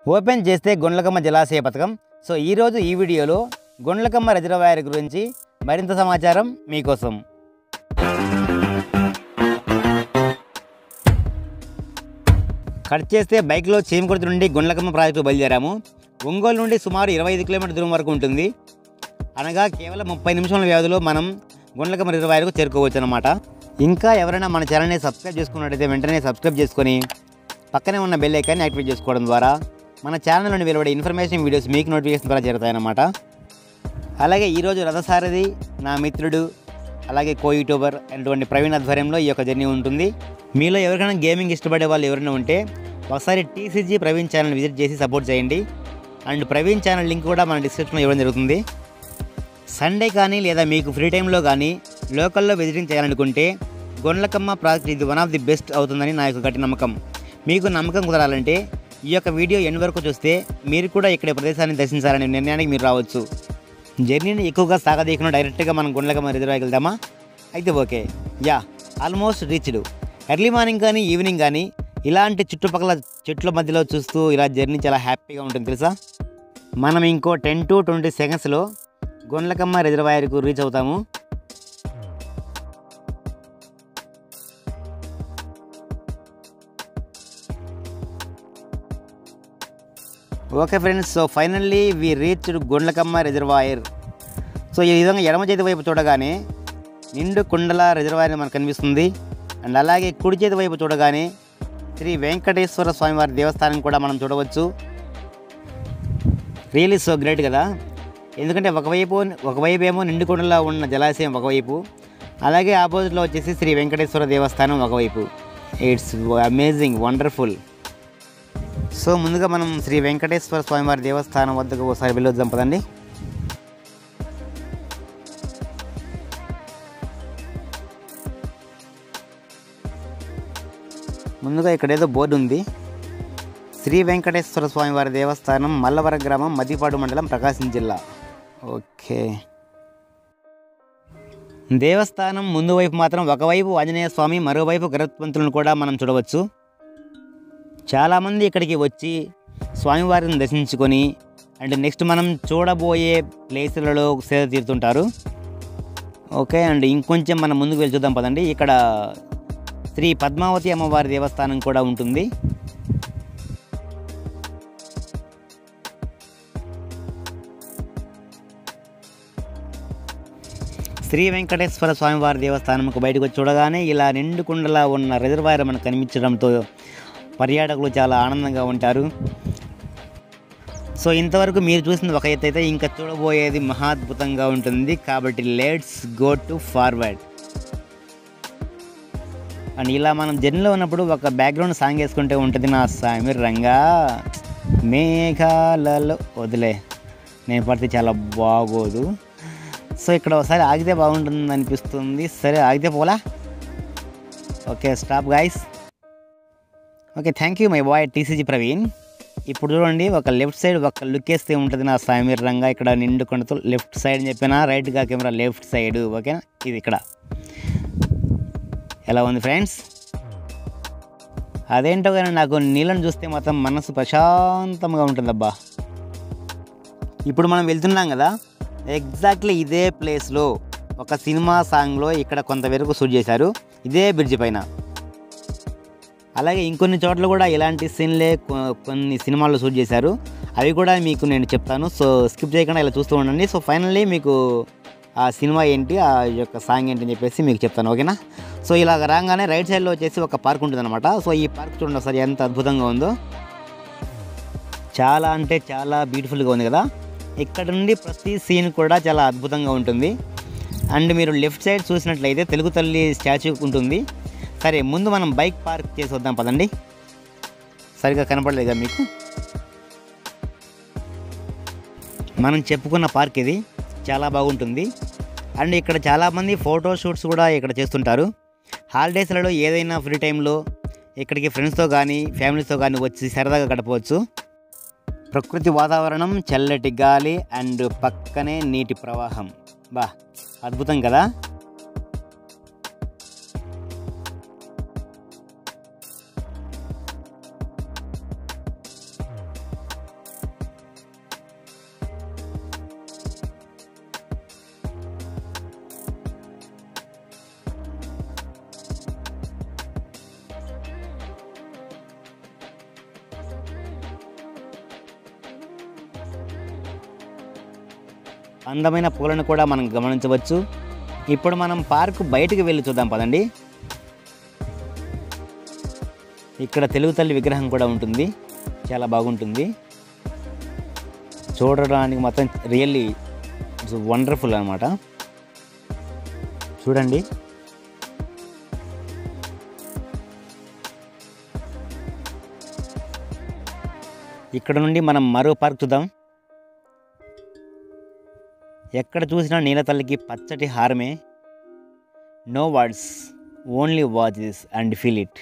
open చేస్తే గుండ్లకమ్మ జలాశయ పథకం so ఈరోజు ఈ వీడియోలో గుండ్లకమ్మ రిజర్వాయర్ గురించి మరింత సమాచారం మీకోసం కట్ చేస్తే బైక్లో చీమకుర్తి నుండి గుండ్లకమ్మ ప్రాజెక్టు బయలుదేరాము ఒంగోలు నుండి సుమారు ఇరవై ఐదు కిలోమీటర్ దూరం వరకు ఉంటుంది అనగా కేవలం ముప్పై నిమిషాల వ్యవధిలో మనం గుండ్లకమ్మ రిజర్వాయర్కు చేరుకోవచ్చు అనమాట ఇంకా ఎవరైనా మన ఛానల్ని సబ్స్క్రైబ్ చేసుకున్నట్టయితే వెంటనే సబ్స్క్రైబ్ చేసుకొని పక్కనే ఉన్న బెల్ ఐకాన్ని యాక్టివేట్ చేసుకోవడం ద్వారా మన ఛానల్ నుండి వెలువడే ఇన్ఫర్మేషన్ వీడియోస్ మీకు నోటిఫికేషన్ ద్వారా చేరుతాయన్నమాట అలాగే ఈరోజు రథసారథి నా మిత్రుడు అలాగే కో యూట్యూబర్ అటువంటి ప్రవీణ్ ఆధ్వర్యంలో ఈ యొక్క జర్నీ ఉంటుంది మీలో ఎవరికైనా గేమింగ్ ఇష్టపడే వాళ్ళు ఎవరైనా ఉంటే ఒకసారి టీసీజీ ప్రవీణ్ ఛానల్ విజిట్ చేసి సపోర్ట్ చేయండి అండ్ ప్రవీణ్ ఛానల్ లింక్ కూడా మన డిస్క్రిప్షన్లో ఇవ్వడం జరుగుతుంది సండే కానీ లేదా మీకు ఫ్రీ టైంలో కానీ లోకల్లో విజిటింగ్ చేయాలనుకుంటే గొండ్లకమ్మ ప్రాజెక్ట్ ఇది వన్ ఆఫ్ ది బెస్ట్ అవుతుందని నా యొక్క గట్టి నమ్మకం మీకు నమ్మకం కుదరాలంటే ఈ యొక్క వీడియో ఎండ్ వరకు చూస్తే మీరు కూడా ఇక్కడ ప్రదేశాన్ని దర్శించాలనే నిర్ణయానికి మీరు రావచ్చు జర్నీని ఎక్కువగా సాగదీయకుండా డైరెక్ట్గా మనం గుండ్లకమ్మ రిజర్వాయర్కి వెళ్దామా అయితే okay yeah almost reached early morning కానీ ఈవినింగ్ కానీ ఇలాంటి చుట్టుపక్కల చెట్ల మధ్యలో చూస్తూ ఇలా జర్నీ చాలా హ్యాపీగా ఉంటుంది తెలుసా మనం ఇంకో టెన్ టు ట్వంటీ సెకండ్స్లో గుండ్లకమ్మ రిజర్వాయర్కు రీచ్ అవుతాము okay friends so finally we reached Gundlakamma reservoir so ఈ విధంగా ఎడమ చేతి వైపు చూడగానే నిండు కుండల రిజర్వాయర్ మనకు కనిపిస్తుంది అండ్ అలాగే కుడి చేతి వైపు చూడగానే శ్రీ వెంకటేశ్వర స్వామివారి దేవస్థానం కూడా మనం చూడవచ్చు రియలీ సో గ్రేట్ కదా ఎందుకంటే ఒకవైపు ఒకవైపు ఏమో నిండుకొండలో ఉన్న జలాశయం ఒకవైపు అలాగే ఆపోజిట్లో వచ్చేసి శ్రీ వెంకటేశ్వర దేవస్థానం ఒకవైపు ఇట్స్ అమేజింగ్ వండర్ఫుల్ సో ముందుగా మనం శ్రీ వెంకటేశ్వర స్వామివారి దేవస్థానం వద్దకు ఒకసారి వెళ్ళొద్దాం పదండి ముందుగా ఇక్కడ ఏదో బోర్డు ఉంది శ్రీ వెంకటేశ్వర స్వామివారి దేవస్థానం మల్లవర గ్రామం మద్దిపాడు మండలం ప్రకాశం జిల్లా ఓకే దేవస్థానం ముందు వైపు మాత్రం ఒకవైపు ఆంజనేయ స్వామి మరోవైపు గరుత్మంతులను కూడా మనం చూడవచ్చు చాలామంది ఇక్కడికి వచ్చి స్వామివారిని దర్శించుకొని అండ్ నెక్స్ట్ మనం చూడబోయే ప్లేసులలో సేద తీరుతుంటారు ఓకే అండ్ ఇంకొంచెం మనం ముందుకు వెళ్ళి చూద్దాం పదండి ఇక్కడ శ్రీ పద్మావతి అమ్మవారి దేవస్థానం కూడా ఉంటుంది శ్రీ వెంకటేశ్వర స్వామివారి దేవస్థానంకు బయటకు వచ్చి చూడగానే ఇలా నిండుకుండలా ఉన్న రిజర్వాయర్ మనకు కనిపించడంతో పర్యాటకులు చాలా ఆనందంగా ఉంటారు సో ఇంతవరకు మీరు చూసింది ఒక ఎత్తు అయితే ఇంకా చూడబోయేది మహాద్భుతంగా ఉంటుంది కాబట్టి let's go to forward and ఇలా మనం జర్నీలో ఉన్నప్పుడు ఒక బ్యాక్గ్రౌండ్ సాంగ్ వేసుకుంటే ఉంటుంది నా స్వామి రంగా మేఘాలలో వదిలే నేను పడితే చాలా బాగోదు సో ఇక్కడ ఒకసారి ఆగితే బాగుంటుంది అనిపిస్తుంది సరే ఆగితే పోలా okay stop guys okay thank you my boy TCG Praveen ఇప్పుడు చూడండి ఒక లెఫ్ట్ సైడ్ ఒక లుక్ వేస్తే ఉంటుంది నా సామీర్ రంగా ఇక్కడ నిండుకొండతో లెఫ్ట్ సైడ్ అని చెప్పిన రైట్గా కెమెరా లెఫ్ట్ సైడ్ ఓకేనా ఇది ఇక్కడ ఎలా ఉంది ఫ్రెండ్స్ అదేంటో కానీ నాకు నీళ్ళని చూస్తే మాత్రం మనసు ప్రశాంతంగా ఉంటుందబ్బా ఇప్పుడు మనం వెళ్తున్నాం కదా ఎగ్జాక్ట్లీ ఇదే ప్లేస్లో ఒక సినిమా సాంగ్లో ఇక్కడ కొంతవరకు షూట్ చేశారు ఇదే బ్రిడ్జ్ పైన అలాగే ఇంకొన్ని చోట్ల కూడా ఇలాంటి సీన్లే కొ- కొన్ని సినిమాల్లో షూట్ చేశారు అవి కూడా మీకు నేను చెప్తాను సో స్కిప్ చేయకుండా ఇలా చూస్తూ ఉండండి సో ఫైనల్లీ మీకు ఆ సినిమా ఏంటి ఆ యొక్క సాంగ్ ఏంటి అని చెప్పేసి మీకు చెప్తాను ఓకేనా సో ఇలా రాగానే రైట్ సైడ్లో వచ్చేసి ఒక పార్క్ ఉంటుందన్నమాట సో ఈ పార్క్ చూడండి ఒకసారి ఎంత అద్భుతంగా ఉందో చాలా అంటే చాలా బ్యూటిఫుల్గా ఉంది కదా ఇక్కడ నుండి ప్రతి సీన్ కూడా చాలా అద్భుతంగా ఉంటుంది అండ్ మీరు లెఫ్ట్ సైడ్ చూసినట్లయితే తెలుగు తల్లి స్టాచ్యూ ఉంటుంది సరే ముందు మనం బైక్ పార్క్ చేసి వద్దాం పదండి సరిగా కనపడలేదా మీకు మనం చెప్పుకున్న పార్క్ ఇది చాలా బాగుంటుంది అండ్ ఇక్కడ చాలామంది ఫోటో షూట్స్ కూడా ఇక్కడ చేస్తుంటారు హాలిడేస్లలో ఏదైనా ఫ్రీ టైంలో ఇక్కడికి ఫ్రెండ్స్తో కానీ ఫ్యామిలీతో కానీ వచ్చి సరదాగా గడపవచ్చు ప్రకృతి వాతావరణం చల్లటి గాలి అండ్ పక్కనే నీటి ప్రవాహం బా అద్భుతం కదా అందమైన పూలను కూడా మనం గమనించవచ్చు ఇప్పుడు మనం పార్కు బయటికి వెళ్ళి చూద్దాం పదండి ఇక్కడ తెలుగు తల్లి విగ్రహం కూడా ఉంటుంది చాలా బాగుంటుంది చూడడానికి మొత్తం రియల్లీ వండర్ఫుల్ అనమాట చూడండి ఇక్కడ నుండి మనం మరో పార్క్ చూద్దాం ఎక్కడ చూసినా నీల తల్లికి పచ్చటి హారమే no words only watch this and feel it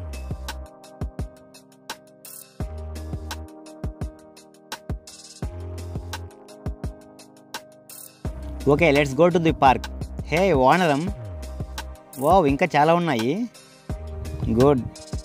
okay let's go to the park hey వానరం వావ్ ఇంకా చాలా ఉన్నాయి గుడ్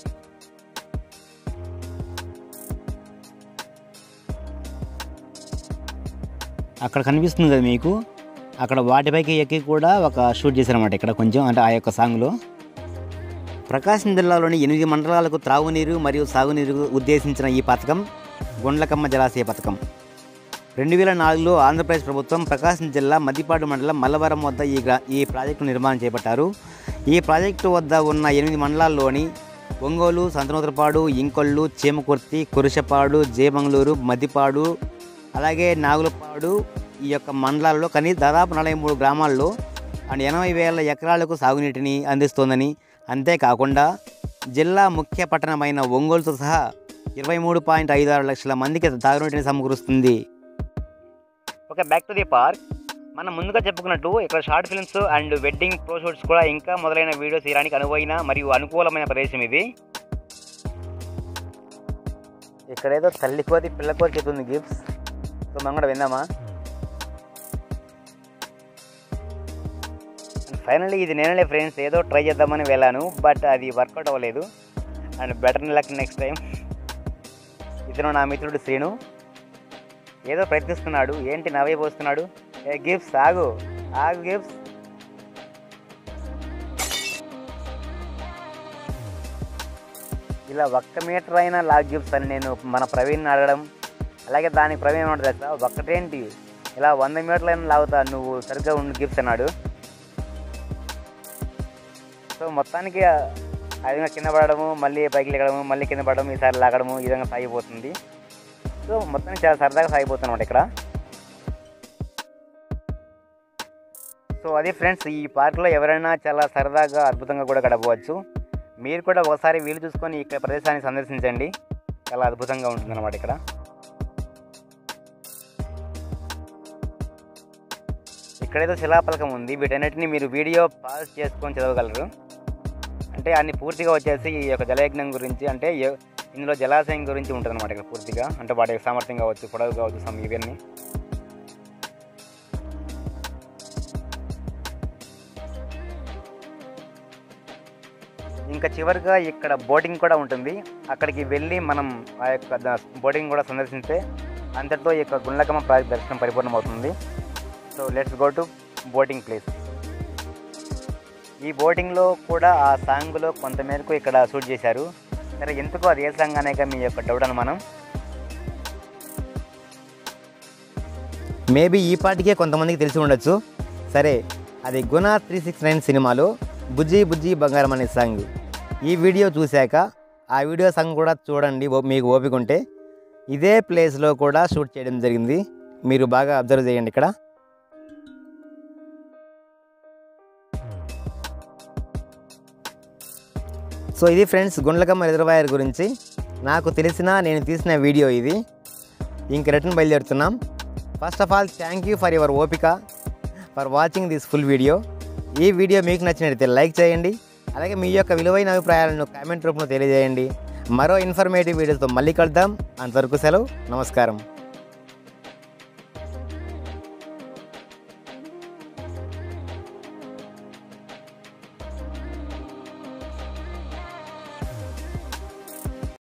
అక్కడ కనిపిస్తుంది కదా మీకు అక్కడ వాటిపైకి ఎక్కి కూడా ఒక షూట్ చేశారన్నమాట ఇక్కడ కొంచెం అంటే ఆ యొక్క సాంగ్లో ప్రకాశం జిల్లాలోని ఎనిమిది మండలాలకు త్రాగునీరు మరియు సాగునీరు ఉద్దేశించిన ఈ పథకం గుండ్లకమ్మ జలాశయ పథకం రెండు వేల నాలుగులో ఆంధ్రప్రదేశ్ ప్రభుత్వం ప్రకాశం జిల్లా మద్దిపాడు మండలం మల్లవరం వద్ద ఈ గ్రా ఈ ప్రాజెక్టు నిర్మాణం చేపట్టారు ఈ ప్రాజెక్టు వద్ద ఉన్న ఎనిమిది మండలాల్లోని ఒంగోలు సంతనూతరపాడు ఇంకొల్లు చీమకుర్తి కురుషపాడు జయమంగళూరు మద్దిపాడు అలాగే నాగులపాడు ఈ యొక్క మండలాల్లో కనీస దాదాపు నలభై మూడు గ్రామాల్లో అండ్ ఎనభై వేల ఎకరాలకు సాగునీటిని అందిస్తోందని అంతేకాకుండా జిల్లా ముఖ్య పట్టణమైన ఒంగోలుతో సహా ఇరవై మూడు పాయింట్ ఐదు ఆరు లక్షల మందికి తాగునీటిని సమకూరుస్తుంది okay back to the park మనం ముందుగా చెప్పుకున్నట్టు ఇక్కడ short films and wedding pro shoots కూడా ఇంకా మొదలైన వీడియోస్ తీయడానికి అనువైన మరియు అనుకూలమైన ప్రదేశం ఇది ఇక్కడేదో తల్లి కోతి పిల్ల కోతి చెప్తుంది గిఫ్ట్స్ సో మనం కూడా విందామా ఫైనల్లీ ఇది నేనలే ఫ్రెండ్స్ ఏదో ట్రై చేద్దామని వెళ్ళాను బట్ అది వర్కౌట్ అవ్వలేదు and better luck next time ఇతను నా మిత్రుడు శ్రీను ఏదో ప్రయత్నిస్తున్నాడు ఏంటి నవ్వే పోస్తున్నాడు ఏ గిఫ్ట్స్ ఆగు ఆగు గిఫ్ట్స్ ఇలా ఒక్క మీటర్ అయినా లాగ్ గిఫ్ట్స్ అని నేను మన ప్రవీణ్ అడగడం అలాగే దానికి ప్రవీణ్ ఏమంటారు తెలుసా ఒక్కటేంటి ఇలా వంద మీటర్లు అయినా లాగుతా నువ్వు సరిగ్గా ఉండి గిఫ్ట్స్ అన్నాడు సో మొత్తానికి అది కింద పడడము మళ్ళీ పైకి లేగడము మళ్ళీ కింద పడడం ఈసారి లాగడము ఈ విధంగా సాగిపోతుంది సో మొత్తానికి చాలా సరదాగా సాగిపోతున్నమాట ఇక్కడ సో అది ఫ్రెండ్స్ ఈ పార్క్లో ఎవరైనా చాలా సరదాగా అద్భుతంగా కూడా గడపవచ్చు మీరు కూడా ఒకసారి వీలు చూసుకొని ఇక్కడ ప్రదేశాన్ని సందర్శించండి చాలా అద్భుతంగా ఉంటుందన్నమాట ఇక్కడ ఇక్కడేదో శిలాఫలకం ఉంది వీటన్నిటిని మీరు వీడియో పాజ్ చేసుకొని చదవగలరు అంటే అన్ని పూర్తిగా వచ్చేసి ఈ యొక్క జలయజ్ఞం గురించి అంటే ఎ- ఇందులో జలాశయం గురించి ఉంటుంది అనమాట ఇక్కడ పూర్తిగా అంటే వాటి యొక్క సామర్థ్యం కావచ్చు పొడవు కావచ్చు సమ్ ఇవన్నీ ఇంకా చివరిగా ఇక్కడ బోటింగ్ కూడా ఉంటుంది అక్కడికి వెళ్ళి మనం ఆ యొక్క ద- బోటింగ్ కూడా సందర్శిస్తే అంతటితో ఈ యొక్క గుండ్లకమ్మ ప్రాజెక్ట్ దర్శనం పరిపూర్ణం అవుతుంది so let's go to boating place ఈ బోటింగ్లో కూడా ఆ సాంగ్లో కొంతమేరకు ఇక్కడ షూట్ చేశారు సరే ఎందుకు అది ఏ సాంగ్ అనేక మీ యొక్క డౌట్ అనుమానం మేబీ ఈ పాటికే కొంతమందికి తెలిసి ఉండొచ్చు సరే అది గుణ త్రీ సిక్స్ నైన్ సినిమాలో బుజ్జి బుజ్జి బంగారం అనే సాంగ్ ఈ వీడియో చూశాక ఆ వీడియో సాంగ్ కూడా చూడండి ఓ- మీకు ఓపిక ఉంటే ఇదే ప్లేస్లో కూడా షూట్ చేయడం జరిగింది మీరు బాగా అబ్జర్వ్ చేయండి ఇక్కడ సో ఇది ఫ్రెండ్స్ గుండ్లకమ్మ రిజర్వాయర్ గురించి నాకు తెలిసిన నేను తీసిన వీడియో ఇది ఇంక రిటర్న్ బయలుదేరుతున్నాం first of all thank you for your ఓపిక for watching this full video ఈ వీడియో మీకు నచ్చినట్లయితే లైక్ చేయండి అలాగే మీ యొక్క విలువైన అభిప్రాయాలను కామెంట్ రూపంలో తెలియజేయండి మరో ఇన్ఫర్మేటివ్ వీడియోతో మళ్ళీ కలుద్దాం అంతవరకు సెలవు నమస్కారం